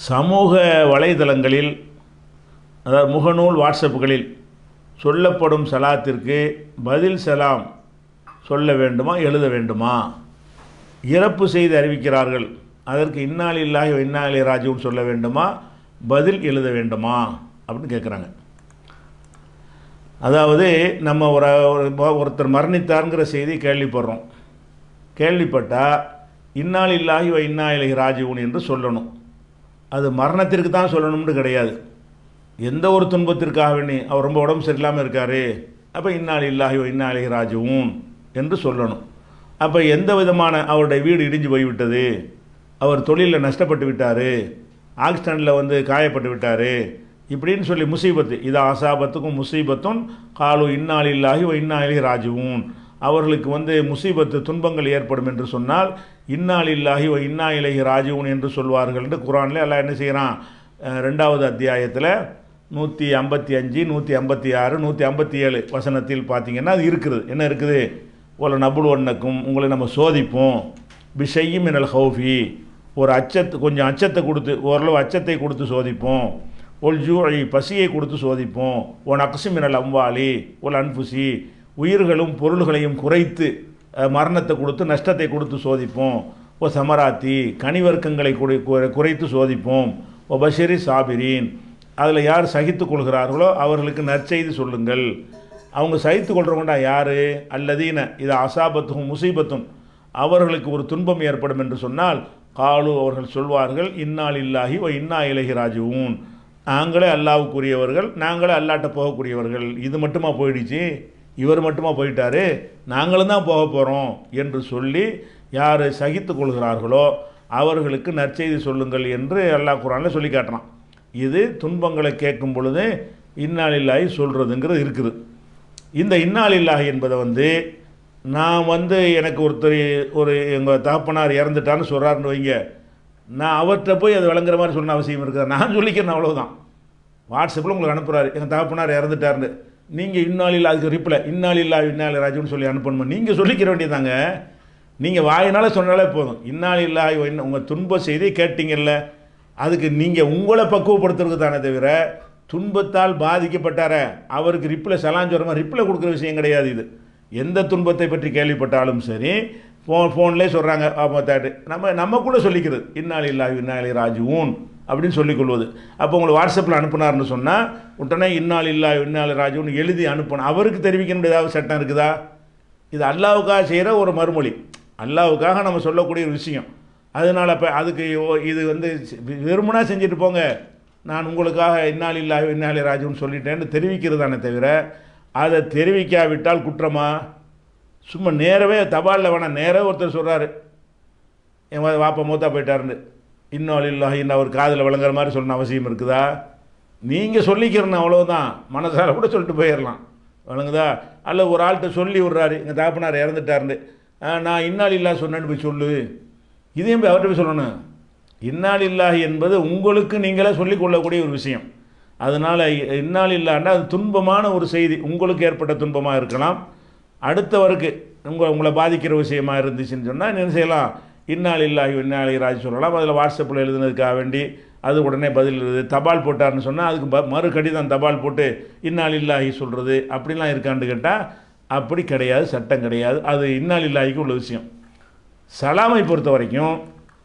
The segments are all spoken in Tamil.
சமூக வலைதளங்களில் அதாவது முகநூல் வாட்ஸ்அப்புகளில் சொல்லப்படும் சலாத்திற்கு பதில் சலாம் சொல்ல வேண்டுமா எழுத வேண்டுமா இறப்பு செய்து அறிவிக்கிறார்கள் அதற்கு இன்னால் இல்லாஹி இன்னாலி ராஜுவும் சொல்ல வேண்டுமா பதில் எழுத வேண்டுமா அப்படின்னு கேட்குறாங்க அதாவது நம்ம ஒரு ஒரு- ஒருத்தர் மரணித்தாருங்கிற செய்தி கேள்விப்படுறோம் கேள்விப்பட்டால் இன்னால் இல்லாஹி வ இன்னா இலகி ராஜீவன் என்று சொல்லணும் அது மரணத்திற்கு தான் சொல்லணும்னு கிடையாது எந்த ஒரு துன்பத்திற்காக வேண்டி அவர் ரொம்ப உடம்பு சரியில்லாமல் இருக்காரு அப்போ இன்னால் இல்லாஹி வ இன்னா இலகி ராஜீவன் என்று சொல்லணும் அப்போ எந்த விதமான அவருடைய வீடு இடிஞ்சு போய்விட்டது அவர் தொழிலில் நஷ்டப்பட்டு விட்டார் ஆக்சிடெண்ட்டில் வந்து காயப்பட்டு விட்டார் இப்படின்னு சொல்லி முசீபத்து இது அசாபத்துக்கும் முசீபத்தும் காலு இன்னால் இல்லாஹி வ இன்னா இலகி ராஜீவன் அவர்களுக்கு வந்து முசீபத்து துன்பங்கள் ஏற்படும் என்று சொன்னால் இன்னால் இல்லாஹி வ இன்னா இலகி ராஜீவன் என்று சொல்வார்கள் என்று குரானில் எல்லாம் என்ன செய்கிறான் அஹ் ரெண்டாவது அத்தியாயத்தில் நூற்றி ஐம்பத்தி அஞ்சு நூற்றி ஐம்பத்தி ஆறு நூற்றி ஐம்பத்தி ஏழு வசனத்தில் பார்த்தீங்கன்னா அது இருக்குது என்ன இருக்குது ஒரு நபுல் ஒன்னக்கும் உங்களை நம்ம சோதிப்போம் பிஷையும் மினல் ஹௌஃபி ஒரு அச்சத்து கொஞ்சம் அச்சத்தை கொடுத்து ஓரளவு அச்சத்தை கொடுத்து சோதிப்போம் ஒல் ஜூழி பசியை கொடுத்து சோதிப்போம் ஒன் அக்ஸு மினல் அம்வாலி ஒல் அன்புசி உயிர்களும் பொருள்களையும் குறைத்து அஹ், மரணத்தை கொடுத்து நஷ்டத்தை கொடுத்து சோதிப்போம் ஓ சமராத்தி கனிவர்க்கங்களை குறை குறை- குறைத்து சோதிப்போம் ஓ பஷிரி சாபிரீன் அதில் யார் சகித்து கொள்கிறார்களோ அவர்களுக்கு நற்செய்தி சொல்லுங்கள் அவங்க சகித்து கொள்றவங்கடா யார் அல்லதீன இது அசாபத்தும் முசீபத்தும் அவர்களுக்கு ஒரு துன்பம் ஏற்படும் என்று சொன்னால் காலு அவர்கள் சொல்வார்கள் இன்னால் இல்லாஹி ஓ இன்னா இலகி ராஜுவும் நாங்களே அல்லாவுக்குரியவர்கள் நாங்களே அல்லாட்ட போகக்கூடியவர்கள் இது மட்டுமா போயிடுச்சு இவர் மட்டுமா போயிட்டாரு நாங்களும் தான் போக போகிறோம் என்று சொல்லி யார் சகித்து கொள்கிறார்களோ அவர்களுக்கு நற்செய்தி சொல்லுங்கள் என்று அல்லாஹ் குரானில் சொல்லி காட்டுறான் இது துன்பங்களை கேட்கும் பொழுது இன்னாலில்லாஹி சொல்கிறதுங்கிறது இருக்குது இந்த இன்னாலில்லாஹி என்பதை வந்து நான் வந்து எனக்கு ஒருத்தர் ஒரு எங்கள் தகப்பனார் இறந்துட்டான்னு சொல்கிறாருன்னு வைங்க நான் அவர்கிட்ட போய் அது விளங்குற மாதிரி சொன்ன அவசியம் இருக்குதா நான் சொல்லிக்கிறேன் அவ்வளவுதான் வாட்ஸ்அப்பில் உங்களுக்கு அனுப்புகிறாரு எங்கள் தகப்பனார் இறந்துட்டாருன்னு நீங்கள் இன்னாலில் அதுக்கு ரிப்ளை இன்னாலில்லா இன்னாலி ராஜுன்னு சொல்லி அனுப்பணுமா நீங்கள் சொல்லிக்கிற வேண்டியதாங்க நீங்கள் வாயினால சொன்னாலே போதும் இன்னாலில்லா உங்கள் துன்ப செய்தி கேட்டீங்கல்ல அதுக்கு நீங்கள் உங்களை பக்குவப்படுத்துறது தானே தவிர துன்பத்தால் பாதிக்கப்பட்டார அவருக்கு ரிப்ளை சலான் சொல்கிற ரிப்ளை கொடுக்குற விஷயம் கிடையாது இது எந்த துன்பத்தை பற்றி கேள்விப்பட்டாலும் சரி ஃபோன் ஃபோன்லேயே சொல்கிறாங்க ஆமாத்தாட்டு நம்ம நம்ம கூட சொல்லிக்கிறது இன்னால் இல்லா இன்னாலி ராஜுவும் அப்படின்னு சொல்லிக்கொள்வது அப்போ உங்களுக்கு வாட்ஸ்அப்பில் அனுப்புனார்னு சொன்னால் உடனே இன்னால் இல்லா இன்னாலி ராஜுன்னு எழுதி அனுப்பணும் அவருக்கு தெரிவிக்கணும் ஏதாவது சட்டம் இருக்குதா இது அல்லாவுக்காக செய்கிற ஒரு மறுமொழி அல்லாவுக்காக நம்ம சொல்லக்கூடிய ஒரு விஷயம் அதனால் இப்போ அதுக்கு ஓ- இது வந்து வெறுமனா செஞ்சுட்டு போங்க நான் உங்களுக்காக இன்னால் இல்லா இன்னாலி ராஜுன்னு சொல்லிட்டேன்னு தெரிவிக்கிறதானே தவிர அதை தெரிவிக்காவிட்டால் குற்றமா சும்மா நேரவே தபாலில் வேணாம் நேராக ஒருத்தர் சொல்கிறாரு என் வா- வாப்பா மூத்தா போயிட்டாருன்னு இன்னும் இல்லாஹ் இன்னும் அவர் காதில் விளங்குற மாதிரி சொல்லணும் அவசியம் இருக்குதா நீங்கள் சொல்லிக்கிறணும் அவ்வளவுதான் மனசால கூட சொல்லிட்டு போயிடலாம் விளங்குதா அல்ல ஒரு ஆள்கிட்ட சொல்லி விட்றாரு எங்கள் தாப்பனார் இறந்துட்டாருன்னு "ஆ, நான் இன்னால் இல்லா சொன்னேன்னு போய் சொல்லு இதையும் போய் அவர்கிட்ட போய் சொல்லணும் இன்னால் இல்லாஹி என்பது உங்களுக்கு நீங்களே சொல்லிக் கொள்ளக்கூடிய ஒரு விஷயம் அதனால் இன்னால் இல்லாண்டா அது துன்பமான ஒரு செய்தி உங்களுக்கு ஏற்பட்ட துன்பமாக இருக்கலாம் அடுத்தவருக்கு உங்களை உங்களை பாதிக்கிற விஷயமா இருந்துச்சுன்னு சொன்னால் என்ன செய்யலாம் இன்னால் இல்லாஹி இன்னாலி ராஜ் சொல்லலாம் அதில் வாட்ஸ்அப்பில் எழுதுனதுக்காக வேண்டி அது உடனே பதில் எழுது தபால் போட்டார்னு சொன்னால் அதுக்கு ப மறு கடிதம் தபால் போட்டு இன்னால் இல்லாஹி சொல்கிறது அப்படிலாம் இருக்கான்னு கேட்டால் அப்படி கிடையாது சட்டம் கிடையாது அது இன்னால் இல்லாஹிக்கு உள்ள விஷயம் சலாமை பொறுத்த வரைக்கும்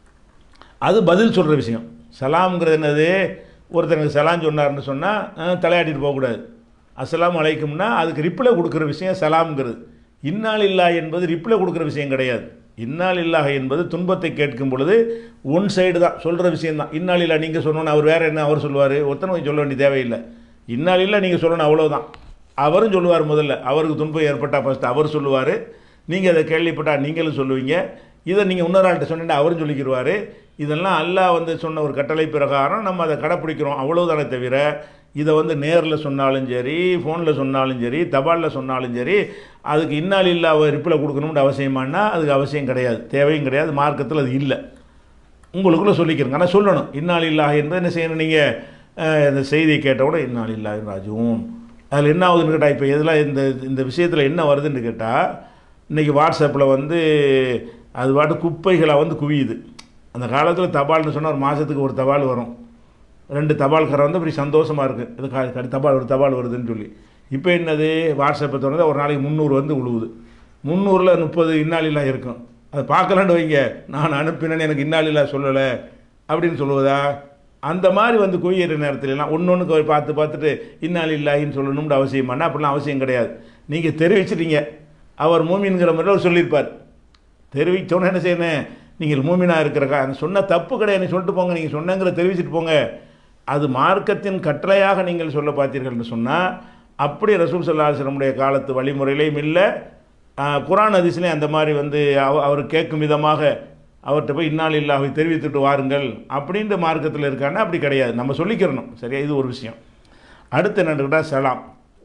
அது பதில் சொல்கிற விஷயம் சலாம்ங்கிறது என்னது ஒருத்தனுக்கு சலாம் சொன்னார்னு சொன்னால் தலையாட்டிட்டு போகக்கூடாது அஸ்ஸலாமு அலைக்கும்னா அதுக்கு ரிப்ளை கொடுக்குற விஷயம் சலாம்ங்கிறது இன்னால் இல்லா என்பது ரிப்ளை கொடுக்குற விஷயம் கிடையாது இன்னால் இல்லாஹ என்பது துன்பத்தை கேட்கும் பொழுது ஒன் சைடு தான் சொல்கிற விஷயம் தான் இன்னால் இல்லா நீங்கள் சொல்லணும் அவர் வேறு என்ன அவர் சொல்லுவார் ஒருத்தனை போய் சொல்ல வேண்டிய தேவையில்லை இன்னால் இல்லா நீங்கள் சொல்லணும் அவ்வளவுதான் அவரும் சொல்லுவார் முதல்ல அவருக்கு துன்பம் ஏற்பட்டால் ஃபஸ்ட்டு அவர் சொல்லுவார் நீங்கள் அதை கேள்விப்பட்டால் நீங்களும் சொல்லுவீங்க இதை நீங்கள் இன்னொரு ஆள்கிட்ட சொன்னீங்கன்னா அவரும் சொல்லிக்கிடுவார் இதெல்லாம் அல்லாஹ் வந்து சொன்ன ஒரு கட்டளை பிரகாரம் நம்ம அதை கடைப்பிடிக்கிறோம் அவ்வளவுதானே தவிர இதை வந்து நேரில் சொன்னாலும் சரி ஃபோனில் சொன்னாலும் சரி தபாலில் சொன்னாலும் சரி அதுக்கு இன்னால் இல்லா ரிப்ளை கொடுக்கணும்னு அவசியமானா அதுக்கு அவசியம் கிடையாது தேவையும் கிடையாது மார்க்கத்தில் அது இல்லை உங்களுக்குள்ளே சொல்லிக்கிறங்க ஆனால் சொல்லணும் இன்னால் இல்லாஹ் என்பது என்ன செய்யணும் நீங்கள் இந்த செய்தியை கேட்டவுடன் இன்னால் இல்லாஹ் ராஜுவும் அதில் என்ன ஆகுதுன்னு கேட்டால் இப்போ எதில் இந்த இந்த விஷயத்தில் என்ன வருதுன்னு கேட்டால் இன்றைக்கி வாட்ஸ்அப்பில் வந்து அது பாட்டு குப்பைகளை வந்து குவியுது அந்த காலத்தில் தபால்னு சொன்னால் ஒரு மாதத்துக்கு ஒரு தபால் வரும் ரெண்டு தபால்காரர் வந்து அப்படி சந்தோஷமாக இருக்குது இது க- க- தபால் ஒரு தபால் வருதுன்னு சொல்லி இப்போ என்னது வாட்ஸ்அப்பை திறந்தா ஒரு நாளைக்கு முந்நூறு வந்து விழுவுது முந்நூறில் முப்பது இன்னாலில்லா இருக்கும் அதை பார்க்கலான்னு வைங்க நான் அனுப்பினேன்னு எனக்கு இன்னாலில்லா சொல்லலை அப்படின்னு சொல்லுவதா அந்த மாதிரி வந்து குவியிற நேரத்துல எல்லாம் ஒன்று ஒன்று பார்த்து பார்த்துட்டு இன்னால் இல்லாயின்னு சொல்லணும்னு அவசியம் பண்ண அப்படிலாம் அவசியம் கிடையாது நீங்கள் தெரிவிச்சிட்டீங்க அவர் மூமின்கிற முறையில் அவர் சொல்லியிருப்பார் தெரிவித்தோன்னு என்ன செய்யணும் நீங்கள் மூமினாக இருக்கிறக்கா சொன்ன தப்பு கிடையாது நீ சொல்லிட்டு போங்க நீங்கள் சொன்னங்கிற தெரிவிச்சிட்டு போங்க அது மார்க்கத்தின் கட்டளையாக நீங்கள் சொல்ல பார்த்தீர்கள்னு சொன்னால் அப்படி ரசூல் சல்லாஹலமுடைய காலத்து வழிமுறையிலையும் இல்லை ஆஹ், குர்ஆன் ஹதீஸ்லேயும் அந்த மாதிரி வந்து அவ- அவர் கேட்கும் விதமாக அவர்கிட்ட போய் இன்னால் இல்லாவை தெரிவித்துட்டு வாருங்கள் அப்படின்ற மார்க்கத்தில் இருக்கான்னா அப்படி கிடையாது நம்ம சொல்லிக்கிறணும் சரியா இது ஒரு விஷயம் அடுத்து என்னன்னு கேட்டால் சலாம்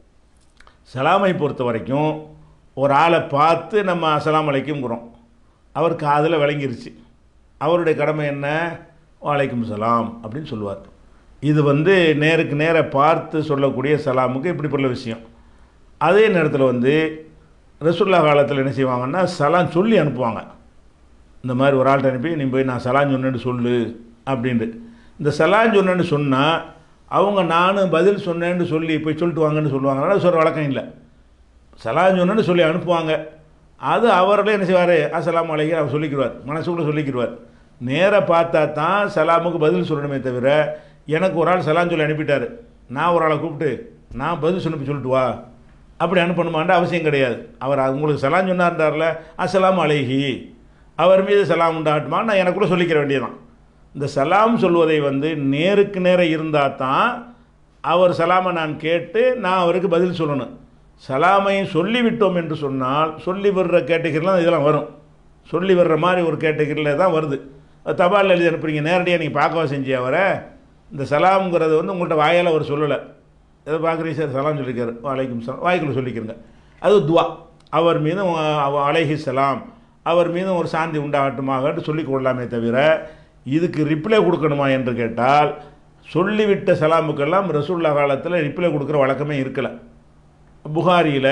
சலாமை பொறுத்த வரைக்கும் ஒரு ஆளை பார்த்து நம்ம அஸ்ஸலாமு அலைக்கும்ங்கிறோம் அவர் காதில் விளங்கிருச்சு அவருடைய கடமை என்ன வலைக்கும் சலாம் அப்படின்னு சொல்லுவார் இது வந்து நேருக்கு நேர பார்த்து சொல்லக்கூடிய சலாமுக்கு இப்படிப்பட்ட விஷயம் அதே நேரத்தில் வந்து ரசுல்லா காலத்தில் என்ன செய்வாங்கன்னா சலாம் சொல்லி அனுப்புவாங்க இந்த மாதிரி ஒரு ஆள்கிட்ட அனுப்பி நீ போய் நான் சலான் சொன்னேன்னு சொல்லு அப்படின்ட்டு இந்த சலான் சொன்னேன்னு சொன்னால் அவங்க நானும் பதில் சொன்னேன்னு சொல்லி போய் சொல்லிட்டு வாங்கன்னு சொல்லுவாங்க அதனால் சொல்கிற வழக்கம் இல்லை சலான் சொன்னேன்னு சொல்லி அனுப்புவாங்க அது அவர்களே என்ன செய்வார் அஸ்ஸலாமு அலைக்கும் அவர் சொல்லிக்கிடுவார் மனசுக்குள்ளே சொல்லிக்கிடுவார் நேராக பார்த்தா தான் சலாமுக்கு பதில் சொல்லணுமே தவிர எனக்கு ஒரு ஆள் சலான் சொல்லி அனுப்பிட்டார் நான் ஒரு ஆளை கூப்பிட்டு நான் பதில் சொல்லி சொல்லிட்டு வா அப்படி அனுப்பணுமான்ற அவசியம் கிடையாது அவர் அது உங்களுக்கு சலான் சொன்னார்ன்றார்ல அஸ்ஸலாமு அலைஹி அவர் மீது சலாம் உண்டாட்டுமா நான் எனக்குள்ள சொல்லிக்கிற வேண்டியதுதான் இந்த சலாம் சொல்வதை வந்து நேருக்கு நேர இருந்தால் தான் அவர் சலாமை நான் கேட்டு நான் அவருக்கு பதில் சொல்லணும் சலாமை சொல்லிவிட்டோம் என்று சொன்னால் சொல்லி வர்ற கேட்டகரிலாம் இதெல்லாம் வரும் சொல்லி வர்ற மாதிரி ஒரு கேட்டகரியில் தான் வருது அது தபால் எழுதி அனுப்புறீங்க நேரடியாக நீங்கள் பார்க்கவா செஞ்சு அவரை இந்த சலாம்ங்கிறது வந்து உங்கள்கிட்ட வாயால் அவர் சொல்லலை எதை பார்க்குறீங்க சார் சலாம் சொல்லிக்காரு வலைக்கும் சலாம் வாய்க்குள்ள சொல்லிக்கிறங்க அது துவா அவர் மீதும் அவ- அலைஹி சலாம் அவர் மீதும் ஒரு சாந்தி உண்டாகட்டுமாக சொல்லிக் கொள்ளலாமே தவிர இதுக்கு ரிப்ளை கொடுக்கணுமா என்று கேட்டால் சொல்லிவிட்ட சலாமுக்கெல்லாம் ரசூல்லா காலத்தில் ரிப்ளை கொடுக்குற வழக்கமே இருக்கலை புகாரியில்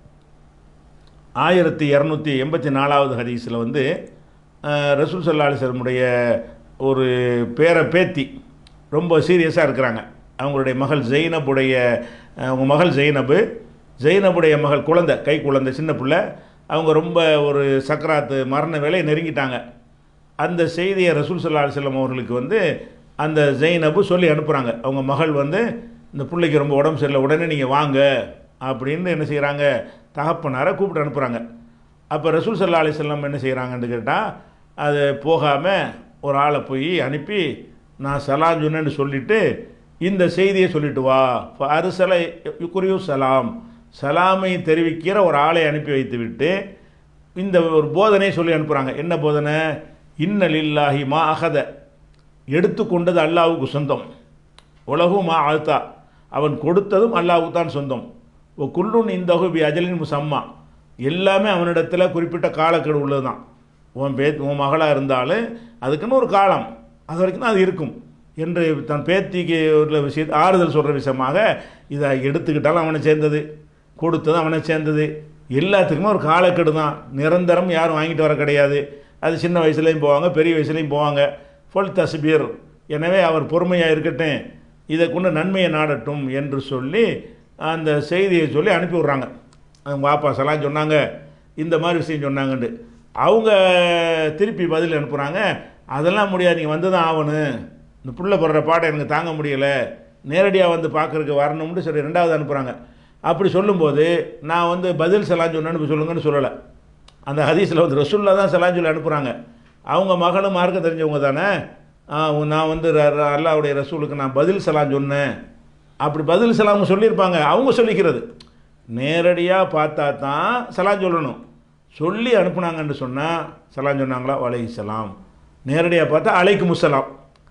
ஆயிரத்தி இரநூத்தி எண்பத்தி நாலாவது ஹதீஸில் வந்து அஹ், ரசூல் சல்லா அலிஸ்லமுடைய ஒரு பேர பேத்தி ரொம்ப சீரியஸாக இருக்கிறாங்க அவங்களுடைய மகள் ஜெய்னபுடைய அஹ், அவங்க மகள் ஜெய்னபு ஜெய்னபுடைய மகள் குழந்தை கை குழந்தை சின்ன பிள்ளை அவங்க ரொம்ப ஒரு சக்கராத்து மரண வேலையை நெருங்கிட்டாங்க அந்த செய்தியை ரசூல் சல்லா அலிஸ்லாம் அவர்களுக்கு வந்து அந்த ஜெய்னபு சொல்லி அனுப்புகிறாங்க அவங்க மகள் வந்து இந்த பிள்ளைக்கு ரொம்ப உடம்பு சரியில்லை உடனே நீங்கள் வாங்க அப்படின்னு என்ன செய்கிறாங்க தகப்பனாரை கூப்பிட்டு அனுப்புகிறாங்க அப்போ ரசூல் சல்லா அலிஸ்லாம் என்ன செய்கிறாங்கன்னு கேட்டால் அது போகாமல் ஒரு ஆளை போய் அனுப்பி நான் சலாம் சொன்னேன்னு சொல்லிவிட்டு இந்த செய்தியை சொல்லிட்டு வா அரிசலை குரியு சலாம் சலாமை தெரிவிக்கிற ஒரு ஆளை அனுப்பி வைத்து விட்டு இந்த ஒரு போதனையை சொல்லி அனுப்புகிறாங்க என்ன போதனை இன்னலில்லாஹி மா அகத எடுத்துக்கொண்டது அல்லாஹ்வுக்கு சொந்தம் உலகும் மா ஆழ்த்தா அவன் கொடுத்ததும் அல்லாஹ்வுக்கு தான் சொந்தம் ஓ குல்லுன் இந்த பி அஜலின் முசம்மா எல்லாமே அவனிடத்தில் குறிப்பிட்ட காலக்கெடு உள்ளது தான் உன் பே உன் மகளாக இருந்தாலும் அதுக்குன்னு ஒரு காலம் அது வரைக்கும் தான் அது இருக்கும் என்று தன் பேத்திக்கு உள்ள விஷயத்தை ஆறுதல் சொல்கிற விஷயமாக இதை எடுத்துக்கிட்டாலும் அவனை சேர்ந்தது கொடுத்தது அவனை சேர்ந்தது எல்லாத்துக்குமே ஒரு காலக்கெடு தான் நிரந்தரம் யாரும் வாங்கிட்டு வர கிடையாது அது சின்ன வயசுலேயும் போவாங்க பெரிய வயசுலேயும் போவாங்க ஃபுல் தஸ்பீர் எனவே அவர் பொறுமையாக இருக்கட்டும் இதை கொண்டு நன்மையை நாடட்டும் என்று சொல்லி அந்த செய்தியை சொல்லி அனுப்பி விட்றாங்க அவங்க வாப்பா சலாம் சொன்னாங்க இந்த மாதிரி விஷயம் சொன்னாங்கன்ட்டு அவங்க திருப்பி பதில் அனுப்புகிறாங்க அதெல்லாம் முடியாது நீங்கள் வந்து தான் ஆகணும் இந்த புள்ள போடுற பாடம் எனக்கு தாங்க முடியலை நேரடியாக வந்து பார்க்கறதுக்கு வரணும்னு சொல்லி ரெண்டாவது அனுப்புகிறாங்க அப்படி சொல்லும்போது நான் வந்து பதில் சலான் சொன்னேன்னு சொல்லுங்கன்னு சொல்லலை அந்த ஹதீஸில் வந்து ரசுல்லா தான் சலான் சொல்லி அனுப்புகிறாங்க அவங்க மகனும் மார்க்க தெரிஞ்சவங்க தானே ஆ, நான் வந்து ர- ர- அல்லாஹ்வுடைய ரசூலுக்கு நான் பதில் சலாம் சொன்னேன் அப்படி பதில் சலாம் சொல்லியிருப்பாங்க அவங்க சொல்லிக்கிறது நேரடியாக பார்த்தா தான் சலாம் சொல்லணும் சொல்லி அனுப்புனாங்கன்னு சொன்னால் சலாம் சொன்னாங்களா வலை சலாம் நேரடியாக பார்த்தா அலைக்கு முசலாம்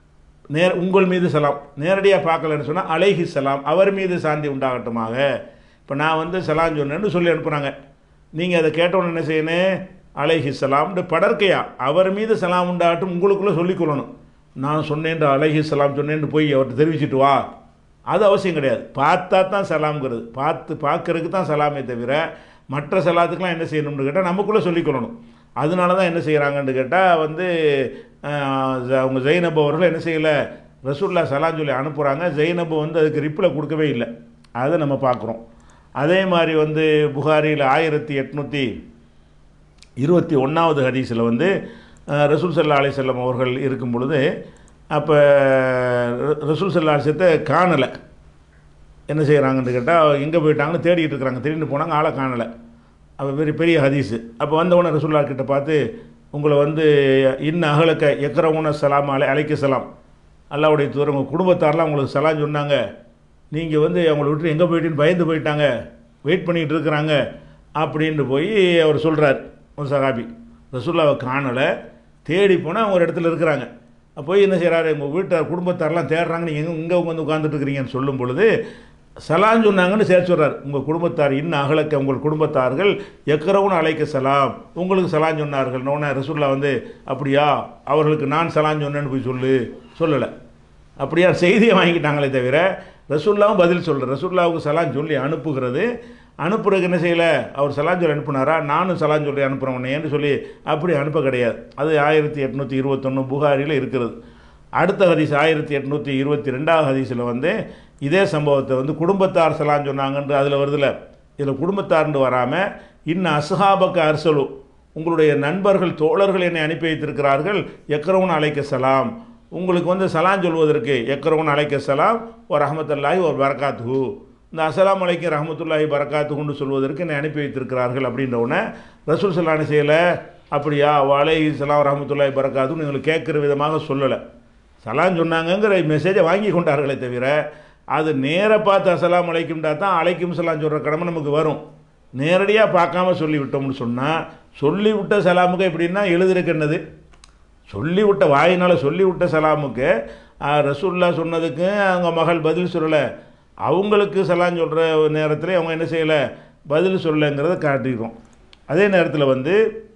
நேர் உங்கள் மீது சலாம் நேரடியாக பார்க்கலன்னு சொன்னால் அலைஹி சலாம் அவர் மீது சாந்தி உண்டாகட்டுமாக இப்போ நான் வந்து சலாம் சொன்னேன்னு சொல்லி அனுப்புகிறாங்க நீங்கள் அதை கேட்டவுடனே என்ன செய்யணும் அலைஹி சலாம்னு படற்கையா அவர் மீது சலாம் உண்டாகட்டும் உங்களுக்குள்ளே சொல்லிக்கொள்ளணும் நான் சொன்னேன் அலைஹி சலாம் சொன்னேன்னு போய் அவர்கிட்ட தெரிவிச்சிட்டு வா அது அவசியம் கிடையாது பார்த்தா தான் சலாம்ங்கிறது பார்த்து பார்க்கறதுக்கு தான் சலாமே தவிர மற்ற சலாத்துக்கெலாம் என்ன செய்யணும்னு கேட்டால் நமக்குள்ளே சொல்லிக்கொள்ளணும் அதனால தான் என்ன செய்கிறாங்கன்னு கேட்டால் வந்து ஆஹ், ஜ- அவங்க ஜெயினப் அவர்கள் என்ன செய்யலை ரசூல்லா சலான் சொல்லி அனுப்புகிறாங்க ஜெயினபு வந்து அதுக்கு ரிப்ளை கொடுக்கவே இல்லை அதை நம்ம பார்க்குறோம் அதே மாதிரி வந்து புகாரியில் ஆயிரத்தி எட்நூற்றி இருபத்தி ஒன்றாவது ஹதீஸில் வந்து அஹ், ரசூல் சல்லா அலிசல்லம் அவர்கள் இருக்கும் பொழுது அப்போ ரசூல் சல்லா அலிசத்தை காணலை என்ன செய்கிறாங்கன்னு கேட்டால் எங்கே போயிட்டாங்கன்னு தேடிட்டு இருக்கிறாங்க திடீர்னு போனாங்க ஆளை காணலை அப்போ பெரிய பெரிய ஹதீஸு அப்போ வந்தவொடனே ரசூல்லா கிட்ட பார்த்து உங்களை வந்து இன்ன அகலக்க எக்கரவுன சலாம் அலை அலைக்க சலாம் அல்லாவுடைய தூரம் உங்கள் குடும்பத்தாரெலாம் உங்களுக்கு சலாம் சொன்னாங்க நீங்கள் வந்து அவங்கள விட்டு எங்கே போயிட்டுன்னு பயந்து போயிட்டாங்க வெயிட் பண்ணிகிட்டு இருக்கிறாங்க அப்படின்னு போய் அவர் சொல்கிறார் ஒரு சகாபி ரசூல்லாவை காணலை தேடி போனால் அவங்க ஒரு இடத்துல இருக்கிறாங்க அப்ப போய் என்ன செய்கிறாரு உங்கள் வீட்டார் குடும்பத்தாரெலாம் தேடுறாங்க நீங்கள் எங்கே இங்கே வந்து உட்காந்துட்டு இருக்கிறீங்கன்னு சொல்லும் பொழுது சலான் சொன்னாங்கன்னு சேர்த்து சொல்கிறார் உங்கள் குடும்பத்தார் இன்னும் அகலக்க உங்கள் குடும்பத்தார்கள் எக்கரவுன்னு அழைக்க சலாம் உங்களுக்கு சலான் சொன்னார்கள் நோன ரசூல்லா வந்து அப்படியா அவர்களுக்கு நான் சலான் சொன்னேன்னு போய் சொல்லு சொல்லலை அப்படியா செய்தியை வாங்கிட்டாங்களே தவிர ரசூல்லாவும் பதில் சொல்லல ரசூல்லாவுக்கு சலான் சொல்லி அனுப்புகிறது அனுப்புறதுக்கு என்ன செய்யலை அவர் சலான் சொல்லி அனுப்புனாரா நானும் சலான் சொல்லி அனுப்புகிறேன் உன்னையேன்னு சொல்லி அப்படி அனுப்ப கிடையாது அது ஆயிரத்தி எட்நூற்றி இருபத்தொன்று புகாரில் இருக்கிறது அடுத்த ஹதீஸ் ஆயிரத்தி எட்நூற்றி இருபத்தி ரெண்டாவது ஹதீஸில் வந்து இதே சம்பவத்தை வந்து குடும்பத்தார் சலான் சொன்னாங்கன்ற அதில் வருதுல இதில் குடும்பத்தார்னு வராமல் இன்னும் அசுஹாபக்க அரசலு உங்களுடைய நண்பர்கள் தோழர்கள் என்னை அனுப்பி வைத்திருக்கிறார்கள் எக்கரவுன் அழைக்க சலாம் உங்களுக்கு வந்து சலான் சொல்வதற்கு எக்கரவுன் அழைக்க சலாம் ஒரு ரஹமத்துல்லாஹி ஒரு பரக்காத்து இந்த அஸ்ஸலாமு அலைக்கும் ரஹமத்துல்லாஹி பரக்காத்துன்னு சொல்வதற்கு என்னை அனுப்பி வைத்திருக்கிறார்கள் அப்படின்ற உடனே ரசூல் சல்லான செய்யலை அப்படியா வலை சலாம் ரஹமத்துல்லாஹி பரக்காத்துன்னு எங்களுக்கு கேட்குற விதமாக சொல்லலை சலான் சொன்னாங்கங்கிற மெசேஜை வாங்கி கொண்டார்களே தவிர அது நேர பார்த்து அஸ்ஸலாமு அலைக்கும்டா தான் அலைக்கும் சலாம் சொல்கிற கடமை நமக்கு வரும் நேரடியாக பார்க்காம சொல்லிவிட்டோம்னு சொன்னால் சொல்லிவிட்ட சலாமுக்கு எப்படின்னா எழுதுறதுக்கு என்னது சொல்லிவிட்ட வாயினால் சொல்லிவிட்ட சலாமுக்கு ஆ, ரசூல்லா சொன்னதுக்கு அவங்க மகள் பதில் சொல்லலை அவங்களுக்கு சலான் சொல்கிற நேரத்தில் அவங்க என்ன செய்யலை பதில் சொல்லலைங்கிறத காட்டிக்கிறோம் அதே நேரத்தில் வந்து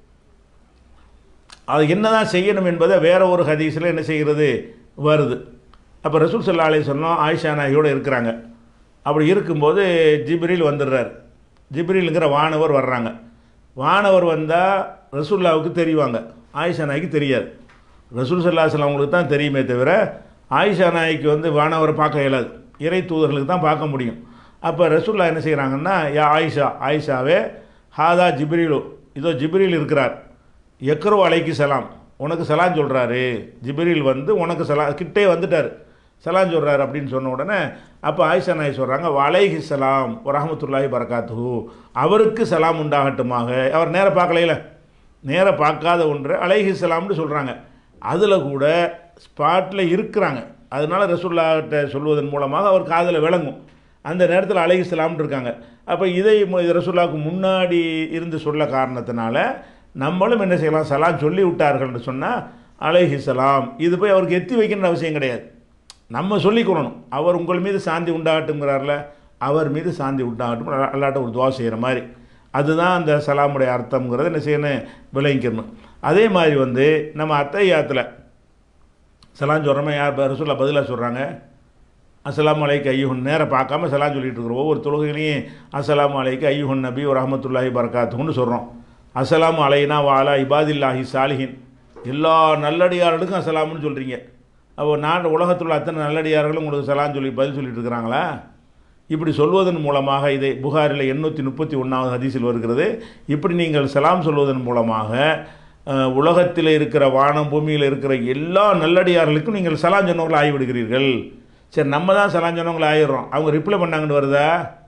அது என்னதான் செய்யணும் என்பதை வேற ஒரு ஹதீஸில் என்ன செய்கிறது வருது அப்போ ரசூல் சல்லா அலி சொன்னோம் ஆயிஷா நாயோடு இருக்கிறாங்க அப்படி இருக்கும்போது ஜிப்ரீல் வந்துடுறார் ஜிப்ரீலுங்கிற வானவர் வர்றாங்க வானவர் வந்தால் ரசூல்லாவுக்கு தெரிவாங்க ஆயிஷா நாய்க்கு தெரியாது ரசூல் சல்லா அவங்களுக்கு தான் தெரியுமே தவிர ஆயிஷா நாய்க்கு வந்து வானவரை பார்க்க இயலாது இறை தூதர்களுக்கு தான் பார்க்க முடியும் அப்போ ரசூல்லா என்ன செய்கிறாங்கன்னா யா ஆயிஷா ஆயிஷாவே ஹாதா ஜிப்ரீலு இதோ ஜிப்ரீல் இருக்கிறார் எக்ரோ அலைக்கு சலாம் உனக்கு சலான் சொல்கிறாரு ஜிப்ரீல் வந்து உனக்கு சலா கிட்டே வந்துட்டார் சலான் சொல்கிறாரு அப்படின்னு சொன்ன உடனே அப்போ ஆயிஷா நாய் சொல்கிறாங்க வலைஹி சலாம் வரஹமத்துல்லாஹி பரகாத்து அவருக்கு சலாம் உண்டாகட்டுமாக அவர் நேர பார்க்கலையில நேர பார்க்காத ஒன்று அலைஹி சலாம்னு சொல்கிறாங்க அதில் கூட ஸ்பாட்டில் இருக்கிறாங்க அதனால ரசூல்லாட்ட சொல்வதன் மூலமாக அவர் காதில் விளங்கும் அந்த நேரத்தில் அலைஹி சலாம்னு இருக்காங்க அப்போ இதை மு- இது ரசூல்லாவுக்கு முன்னாடி இருந்து சொல்ல காரணத்தினால நம்மளும் என்ன செய்யலாம் சலாம் சொல்லி விட்டார்கள்னு சொன்னால் அலைஹி சலாம் இது போய் அவருக்கு எத்தி வைக்கணும்னு அவசியம் கிடையாது நம்ம சொல்லிக்கொள்ளணும் அவர் உங்கள் மீது சாந்தி உண்டாகட்டுங்கிறார்ல அவர் மீது சாந்தி உண்டாகட்டும் அல்லா- அல்லாட்ட ஒரு துவா செய்கிற மாதிரி அதுதான் அந்த சலாமுடைய அர்த்தம்ங்கிறத என்ன செய்யணும் விளங்கிக்கணும் அதே மாதிரி வந்து நம்ம அத்தையாத்தில் சலாம் சொல்கிறோமே யார் ரசூல்லா பதிலாக சொல்கிறாங்க அஸ்ஸலாமு அலைக்கு ஐயுஹன் நேரம் பார்க்காம சலாம் சொல்லிட்டு இருக்கிறோம் ஒவ்வொரு தொழுகையிலையும் அஸ்ஸலாமு அலைக்கு ஐயுஹன் நபி ஒரு ரஹமத்துல்லாஹி பரக்காத்துன்னு சொல்கிறோம் அஸ்ஸலாமு அலைனா வாலா இபாதில்லாஹி சாலிஹின் எல்லா நல்லடியார்களுக்கும் அஸ்ஸலாமுன்னு சொல்கிறீங்க அப்போ நான் உலகத்தில் உள்ள அத்தனை நல்லடியார்களும் உங்களுக்கு சலாம் சொல்லி பதில் சொல்லிட்டு இருக்கிறாங்களா இப்படி சொல்வதன் மூலமாக இதை புகாரில் எண்ணூற்றி முப்பத்தி ஒன்றாவது ஹதீஸில் வருகிறது இப்படி நீங்கள் சலாம் சொல்வதன் மூலமாக அஹ், உலகத்தில் இருக்கிற வானம் பூமியில் இருக்கிற எல்லா நல்லடியார்களுக்கும் நீங்கள் சலாம் சொன்னவங்களை ஆகிவிடுகிறீர்கள் சரி நம்ம தான் சலாம் சொன்னவங்களை ஆயிடுறோம் அவங்க ரிப்ளை பண்ணாங்கன்னு வருதா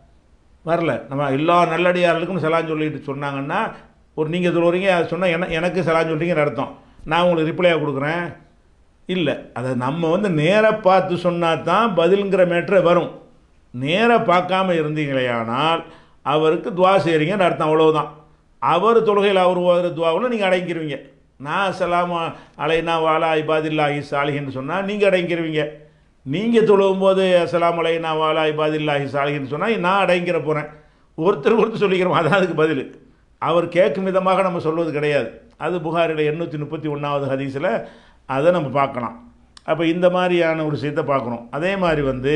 வரல நம்ம எல்லா நல்லடியார்களுக்கும் சலான் சொல்லிட்டு சொன்னாங்கன்னா ஒரு நீங்கள் சொல்லுறீங்க அதை சொன்னால் என எனக்கு சலான் சொல்கிறீங்கன்னு அர்த்தம் நான் உங்களுக்கு ரிப்ளையாக கொடுக்குறேன் இல்லை அதை நம்ம வந்து நேராக பார்த்து சொன்னால் தான் பதிலுங்கிற மேட்ரே வரும் நேராக பார்க்காம இருந்தீங்களேயானால் அவருக்கு துவா செய்கிறீங்கன்னு அர்த்தம் அவ்வளவுதான் அவர் தொழுகையில் அவர் ஓதுற துவாவில் நீங்கள் அடங்கிடுவீங்க நான் சலாமா அலைனா வாலா இபாதில்லாஹி சாலிஹின்னு சொன்னால் நீங்கள் அடங்கிடுவீங்க நீங்கள் தொழுவும் போது அஸ்ஸலாமு அலைனா வாலா இபாதில்லாஹி சாலிஹின்னு சொன்னால் நான் அடங்கிற போகிறேன் ஒருத்தர் ஒருத்தர் சொல்லிக்கிறோம் அதான் அதுக்கு பதில் அவர் கேட்கும் விதமாக நம்ம சொல்வது கிடையாது அது புகாரில் எண்ணூற்றி முப்பத்தி ஒன்றாவது ஹதீஸில் அதை நம்ம பார்க்கலாம் அப்போ இந்த மாதிரியான ஒரு விஷயத்தை பார்க்குறோம் அதே மாதிரி வந்து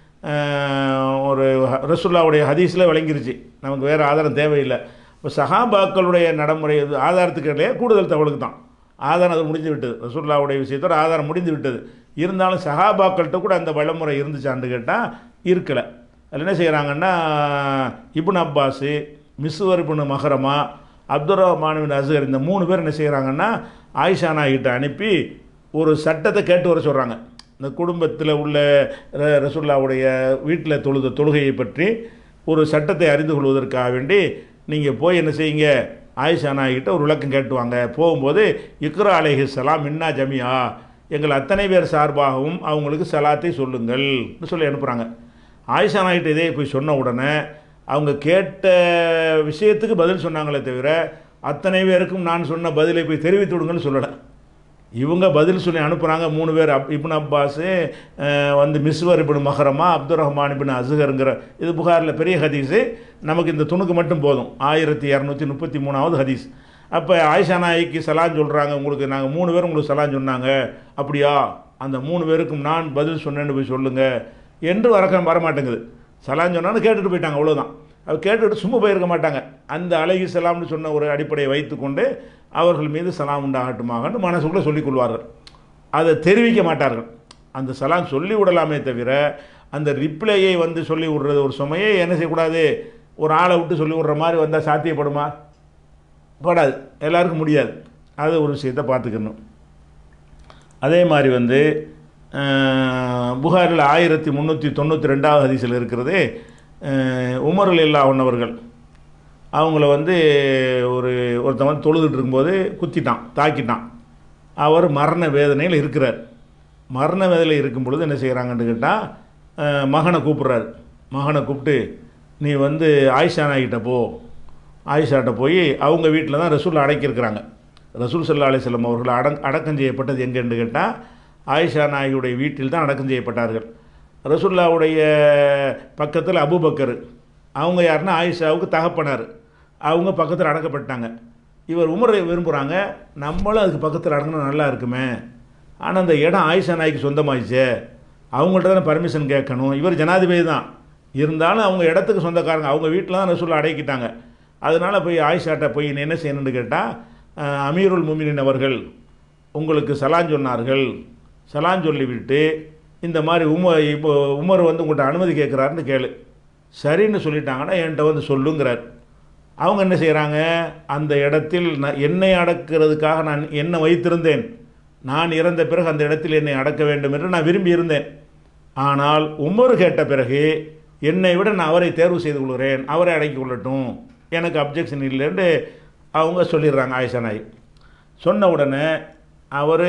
அஹ், ஒரு ஹ- ரசூல்லாவுடைய ஹதீஸில் விளங்கிருச்சு நமக்கு வேறு ஆதாரம் தேவையில்லை இப்போ சஹாபாக்களுடைய நடைமுறை இது ஆதாரத்துக்கு இடையே கூடுதல் தகவலுக்கு தான் ஆதாரம் அது முடிந்து விட்டது ரசூல்லாவுடைய விஷயத்தோட ஆதாரம் முடிந்து விட்டது இருந்தாலும் சஹாபாக்கள்கிட்ட கூட அந்த வழிமுறை இருந்துச்சான்னு கேட்டால் இருக்கலை அதில் என்ன செய்கிறாங்கன்னா இப்னு அப்பாஸு மிஸ்வர் இப்னு மஹரமா அப்துல் ரஹ்மான் பின் அஸ்கர் இந்த மூணு பேர் என்ன செய்கிறாங்கன்னா ஆயிஷா நாய்கிட்ட அனுப்பி ஒரு சட்டத்தை கேட்டு வர சொல்கிறாங்க இந்த குடும்பத்தில் உள்ள ர- ரசூல்லாவுடைய வீட்டில் தொழுத தொழுகையை பற்றி ஒரு சட்டத்தை அறிந்து கொள்வதற்காக வேண்டி நீங்கள் போய் என்ன செய்யுங்க ஆயிஷா நாய்கிட்ட ஒரு விளக்கம் கேட்டுவாங்க போகும்போது இக்ரா அலைஹி சலாம் இன்னா ஜமியா எங்கள் அத்தனை பேர் சார்பாகவும் அவங்களுக்கு சலாத்தை சொல்லுங்கள்னு சொல்லி அனுப்புகிறாங்க ஆயிஷா நாய்கிட்ட இதே போய் சொன்ன உடனே அவங்க கேட்ட விஷயத்துக்கு பதில் சொன்னாங்களே தவிர அத்தனை பேருக்கும் நான் சொன்ன பதிலை போய் தெரிவித்து விடுங்கன்னு சொல்லலை இவங்க பதில் சொல்லி அனுப்புகிறாங்க மூணு பேர் அப் இப்னு அப்பாஸு அஹ், வந்து மிஸ்வர் இப்னு மஹரமா அப்துல் ரஹ்மான் இப்னு அசுகருங்கிற இது புகாரில் பெரிய ஹதீஸு நமக்கு இந்த துணுக்கு மட்டும் போதும் ஆயிரத்தி இரநூத்தி முப்பத்தி மூணாவது ஹதீஸ் அப்போ ஆயிஷா நாய்க்கு சலான் சொல்கிறாங்க உங்களுக்கு நாங்கள் மூணு பேரும் உங்களுக்கு சலான் சொன்னாங்க அப்படியா அந்த மூணு பேருக்கும் நான் பதில் சொன்னேன்னு போய் சொல்லுங்கள் என்று வரக்க வரமாட்டேங்குது சலான் சொன்னான்னு கேட்டுட்டு போயிட்டாங்க அவ்வளோதான் அவர் கேட்டுட்டு சும்மா போயிருக்க மாட்டாங்க அந்த அழகி சலாம்னு சொன்ன ஒரு அடிப்படையை வைத்துக்கொண்டு அவர்கள் மீது சலாம் உண்டாகட்டுமாகன்னு மனசுக்குள்ளே சொல்லிக் கொள்வார்கள் அதை தெரிவிக்க மாட்டார்கள் அந்த சலாம் சொல்லி விடலாமே தவிர அந்த ரிப்ளையை வந்து சொல்லி விடுறது ஒரு சுமையை என்ன செய்யக்கூடாது ஒரு ஆளை விட்டு சொல்லி விடுற மாதிரி வந்தால் சாத்தியப்படுமா படாது எல்லாருக்கும் முடியாது அது ஒரு விஷயத்தை பார்த்துக்கணும் அதே மாதிரி வந்து அஹ், புகாரில் ஆயிரத்தி முந்நூற்றி தொண்ணூற்றி ரெண்டாவது ஹதீஸில் இருக்கிறது அஹ், உமர் இல்லா அவர்கள் அவங்கள வந்து ஒரு ஒருத்தன் வந்து தொழுதுட்டு இருக்கும்போது குத்திட்டான் தாக்கிட்டான் அவர் மரண வேதனையில் இருக்கிறார் மரண வேதனையில் இருக்கும் பொழுது என்ன செய்கிறாங்கன்னு கேட்டால் மகனை கூப்பிட்றாரு மகனை கூப்பிட்டு நீ வந்து ஆயிஷா நாய்கிட்ட போ ஆயிஷாட்ட போய் அவங்க வீட்டில் தான் ரசூல் அடக்கியிருக்கிறாங்க ரசூல் சல்லா அலிஸ்லம் அவர்கள் அடங் அடக்கம் செய்யப்பட்டது எங்கன்னு கேட்டால் ஆயிஷா நாயுடைய வீட்டில் தான் அடக்கம் செய்யப்பட்டார்கள் ரசூல்லாவுடைய பக்கத்தில் அபூபக்கர் அவங்க யாருன்னா ஆயிஷாவுக்கு தகப்பனார் அவங்க பக்கத்தில் அடக்கப்பட்டாங்க இவர் உமரை விரும்புகிறாங்க நம்மளும் அதுக்கு பக்கத்தில் அடங்கினா நல்லா இருக்குமே ஆனால் அந்த இடம் ஆயிஷா நாய்க்கு சொந்தமாயிடுச்சே அவங்கள்ட்ட தானே பர்மிஷன் கேட்கணும் இவர் ஜனாதிபதி தான் இருந்தாலும் அவங்க இடத்துக்கு சொந்தக்காரங்க அவங்க வீட்டில் தான் ரசூல் அடக்கிட்டாங்க அதனால் போய் ஆயிஷாட்ட போய் நீ என்ன செய்யணும்னு கேட்டால் அமீருல் முமினின் அவர்கள் உங்களுக்கு சலான் சொன்னார்கள் சலான் சொல்லிவிட்டு இந்த மாதிரி உம இப்போ உமர் வந்து உங்கள்கிட்ட அனுமதி கேட்குறாருன்னு கேளு சரின்னு சொல்லிட்டாங்கன்னா என்கிட்ட வந்து சொல்லுங்கிறார் அவங்க என்ன செய்கிறாங்க அந்த இடத்தில் நான் என்னை அடக்கிறதுக்காக நான் என்ன வைத்திருந்தேன் நான் இறந்த பிறகு அந்த இடத்தில் என்னை அடக்க வேண்டும் என்று நான் விரும்பி இருந்தேன் ஆனால் உமர் கேட்ட பிறகு என்னை விட நான் அவரை தேர்வு செய்து கொள்கிறேன் அவரை அடக்கி கொள்ளட்டும் எனக்கு அப்ஜெக்ஷன் இல்லைன்னு அவங்க சொல்லிடுறாங்க ஆயிஷா நாய் சொன்ன உடனே அவர்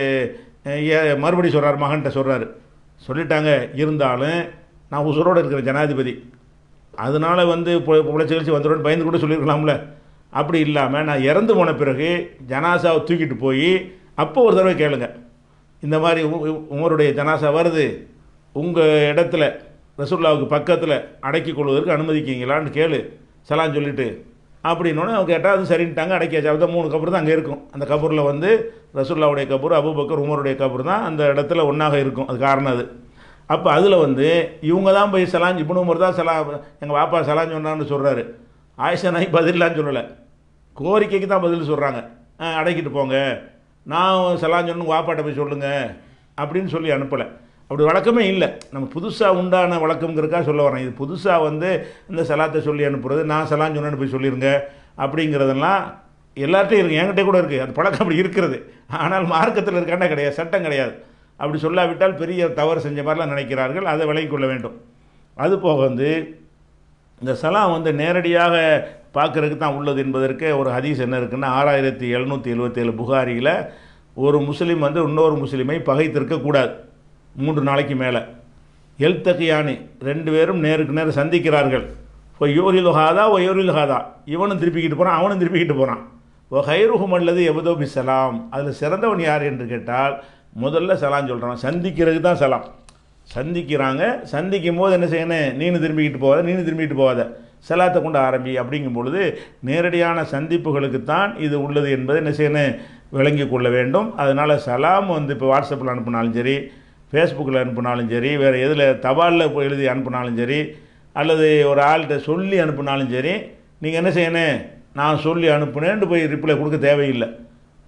மறுபடியும் சொல்கிறார் மகன்கிட்ட சொல்கிறாரு சொல்லிட்டாங்க இருந்தாலும் நான் உசுரோடு இருக்கிற ஜனாதிபதி அதனால வந்து புழைச்சி கழிச்சு வந்துடும் பயந்து கூட சொல்லியிருக்கலாம்ல அப்படி இல்லாமல் நான் இறந்து போன பிறகு ஜனாசாவை தூக்கிட்டு போய் அப்போ ஒரு தடவை கேளுங்க இந்த மாதிரி உ- உ- உமருடைய ஜனாசா வருது உங்கள் இடத்துல ரசூல்லாவுக்கு பக்கத்தில் அடக்கி கொள்வதற்கு அனுமதிக்கீங்களான்னு கேளு சலான் சொல்லிட்டு அப்படின்னோடனே அவங்க கேட்டால் அது சரின்ட்டாங்க அடக்கியாச்சு அப்போ மூணு கபர் தான் அங்கே இருக்கும் அந்த கபூரில் வந்து ரசூல்லாவுடைய கபூர் அபூபக்கர் உமருடைய கபூர் தான் அந்த இடத்துல ஒன்றாக இருக்கும் அது காரணம் அது அப்போ அதில் வந்து இவங்க தான் போய் சலான் இப்னு உமர் தான் சலா எங்கள் பாப்பா சலான் சொன்னான்னு சொல்கிறாரு ஆயிஷா நாய் பதிலான்னு சொல்லலை கோரிக்கைக்கு தான் பதில் சொல்கிறாங்க அடக்கிட்டு போங்க நான் சலான் சொன்னு உங்க வாப்பாட்ட போய் சொல்லுங்க அப்படின்னு சொல்லி அனுப்பலை அப்படி வழக்கமே இல்லை நம்ம புதுசாக உண்டான வழக்கங்கிறதுக்காக சொல்ல வரேன் இது புதுசாக வந்து இந்த சலாத்தை சொல்லி அனுப்புறது நான் சலான் சொன்னேன்னு போய் சொல்லிடுங்க அப்படிங்கிறதெல்லாம் எல்லார்ட்டையும் இருக்கு என்கிட்ட கூட இருக்குது அது பழக்கம் அப்படி இருக்கிறது ஆனால் மார்க்கத்தில் இருக்காண்டா கிடையாது சட்டம் கிடையாது அப்படி சொல்லாவிட்டால் பெரிய தவறு செஞ்ச மாதிரிலாம் நினைக்கிறார்கள் அதை விலகிக் கொள்ள வேண்டும் அது போக வந்து இந்த சலாம் வந்து நேரடியாக பார்க்கறதுக்கு தான் உள்ளது என்பதற்கு ஒரு ஹதீஸ் என்ன இருக்குன்னா ஆறாயிரத்தி எழுநூற்றி எழுபத்தேழு புகாரியில் ஒரு முஸ்லீம் வந்து இன்னொரு முஸ்லீமை பகைத்திருக்கக்கூடாது மூன்று நாளைக்கு மேலே எல்தகியானி ரெண்டு பேரும் நேருக்கு நேரம் சந்திக்கிறார்கள் இப்போ யோரில் ஹாதா ஓ யோரில் ஹாதா இவனும் திருப்பிக்கிட்டு போகிறான் அவனும் திருப்பிக்கிட்டு போகிறான் ஓ ஹைருஹும் அல்லது எபதோ பி சலாம் அதில் சிறந்தவன் யார் என்று கேட்டால் முதல்ல சலாம் சொல்கிறான் சந்திக்கிறதுக்கு தான் சலாம் சந்திக்கிறாங்க சந்திக்கும் போது என்ன செய்யணும் நீனு திரும்பிக்கிட்டு போகாத நீனு திரும்பிக்கிட்டு போகாத சலாத்தை கொண்டு ஆரம்பி அப்படிங்கும் பொழுது நேரடியான சந்திப்புகளுக்குத்தான் இது உள்ளது என்பதை என்ன செய்யணும் விளங்கி கொள்ள வேண்டும் அதனால் சலாம் வந்து இப்போ வாட்ஸ்அப்பில் அனுப்பினாலும் சரி ஃபேஸ்புக்கில் அனுப்பினாலும் சரி வேறு எதில் தபாலில் போய் எழுதி அனுப்பினாலும் சரி அல்லது ஒரு ஆள்கிட்ட சொல்லி அனுப்பினாலும் சரி நீங்கள் என்ன செய்யணும் நான் சொல்லி அனுப்புனேன்ட்டு போய் ரிப்ளை கொடுக்க தேவையில்லை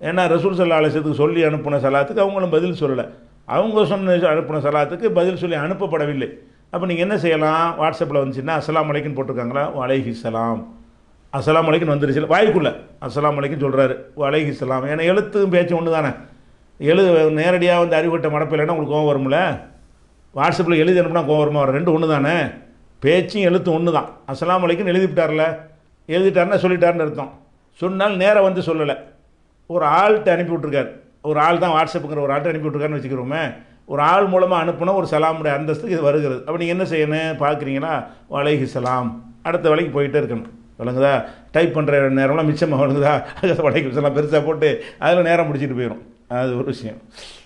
ஏன்னா ரசூல் சல்லா அலிசத்துக்கு சொல்லி அனுப்பின சலாத்துக்கு அவங்களும் பதில் சொல்லலை அவங்க சொன்ன அனுப்பின சலாத்துக்கு பதில் சொல்லி அனுப்பப்படவில்லை அப்போ நீங்கள் என்ன செய்யலாம் வாட்ஸ்அப்பில் வந்துச்சுன்னா அஸ்ஸலாமு அலைக்கும் போட்டிருக்காங்களா வலைஹி சலாம் அஸ்ஸலாமு அலைக்கும் வந்துருச்சு வாய்க்குள்ள அஸ்ஸலாமு அலைக்கும் சொல்கிறாரு வலைஹி சலாம் ஏன்னா எழுத்தும் பேச்சும் ஒன்று தானே எழு நேரடியாக வந்து அறிவுட்ட மடப்பில்லைன்னா உங்களுக்கு கோவம் வரும்ல வாட்ஸ்அப்பில் எழுதி அனுப்புனா கோவம் வருமா வரும் ரெண்டு ஒன்று தானே பேச்சும் எழுத்தும் ஒன்று தான் அஸ்ஸலாமு அலைக்கும் எழுதிவிட்டார்ல எழுதிட்டாருன்னா சொல்லிட்டாருன்னு அர்த்தம் சொன்னால் நேராக வந்து சொல்லலை ஒரு ஆள்கிட்ட அனுப்பி விட்ருக்காரு ஒரு ஆள் தான் வாட்ஸ்அப்புங்கிற ஒரு ஆள்கிட்ட அனுப்பி விட்ருக்காருன்னு வச்சுக்கிறோமே ஒரு ஆள் மூலமாக அனுப்புனா ஒரு சலாமுடைய அந்தஸ்துக்கு இது வருகிறது அப்போ நீங்கள் என்ன செய்யணும் பார்க்குறீங்கன்னா வலைஹி சலாம் அடுத்த வேலைக்கு போயிட்டே இருக்கணும் விளங்குதா டைப் பண்ணுற நேரம்லாம் மிச்சமாக விளங்குதா வலைக்கு சலாம் பெருசாக போட்டு அதில் நேரம் முடிச்சிட்டு போயிடும் அது ஒரு விஷயம்